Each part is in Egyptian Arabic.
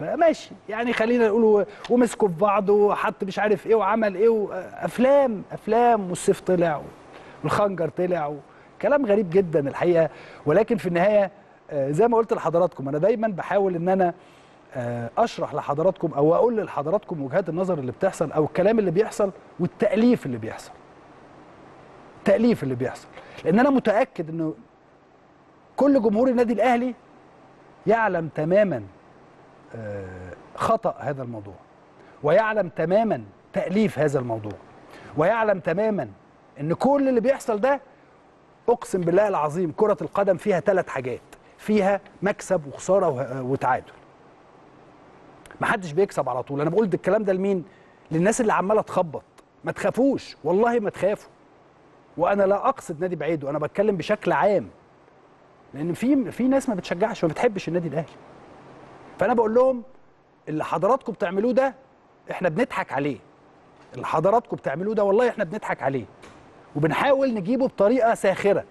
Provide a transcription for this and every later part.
فماشي يعني خلينا نقول ومسكوا في بعض وحط مش عارف ايه وعمل ايه و- افلام افلام والسيف طلع والخنجر طلع كلام غريب جدا الحقيقه ولكن في النهايه آه، زي ما قلت لحضراتكم انا دايما بحاول ان انا آه، اشرح لحضراتكم او اقول لحضراتكم وجهات النظر اللي بتحصل او الكلام اللي بيحصل والتاليف اللي بيحصل التاليف اللي بيحصل لان انا متاكد انه كل جمهور النادي الاهلي يعلم تماما آه، خطا هذا الموضوع ويعلم تماما تاليف هذا الموضوع ويعلم تماما ان كل اللي بيحصل ده اقسم بالله العظيم كره القدم فيها ثلاث حاجات فيها مكسب وخساره وه- وتعادل محدش بيكسب على طول انا بقول ده الكلام ده لمين للناس اللي عماله تخبط ما تخافوش والله ما تخافوا وانا لا اقصد نادي بعيد وانا بتكلم بشكل عام لان في في ناس ما بتشجعش وما بتحبش النادي الاهلي فانا بقول لهم اللي حضراتكم بتعملوه ده احنا بنضحك عليه اللي حضراتكم بتعملوه ده والله احنا بنضحك عليه وبنحاول نجيبه بطريقه ساخره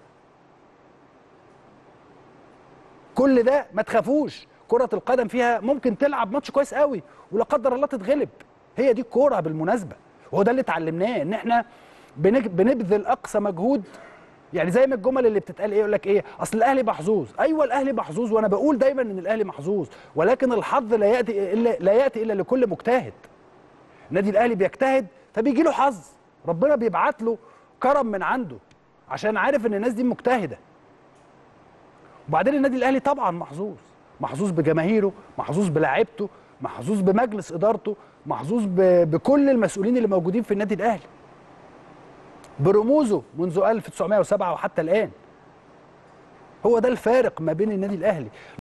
كل ده ما تخافوش كرة القدم فيها ممكن تلعب ماتش كويس قوي ولا قدر الله تتغلب هي دي الكورة بالمناسبة وهو ده اللي اتعلمناه ان احنا بنج- بنبذل اقصى مجهود يعني زي ما الجمل اللي بتتقال ايه يقول لك ايه اصل الاهلي محظوظ ايوه الاهلي محظوظ وانا بقول دايما ان الاهلي محظوظ ولكن الحظ لا ياتي الا لا ياتي الا لكل مجتهد النادي الاهلي بيجتهد فبيجي له حظ ربنا بيبعت له كرم من عنده عشان عارف ان الناس دي مجتهده وبعدين النادي الاهلي طبعا محظوظ محظوظ بجماهيره محظوظ بلاعيبته محظوظ بمجلس ادارته محظوظ ب- بكل المسؤولين اللي موجودين في النادي الاهلي برموزه منذ 1907 وحتى الان هو ده الفارق ما بين النادي الاهلي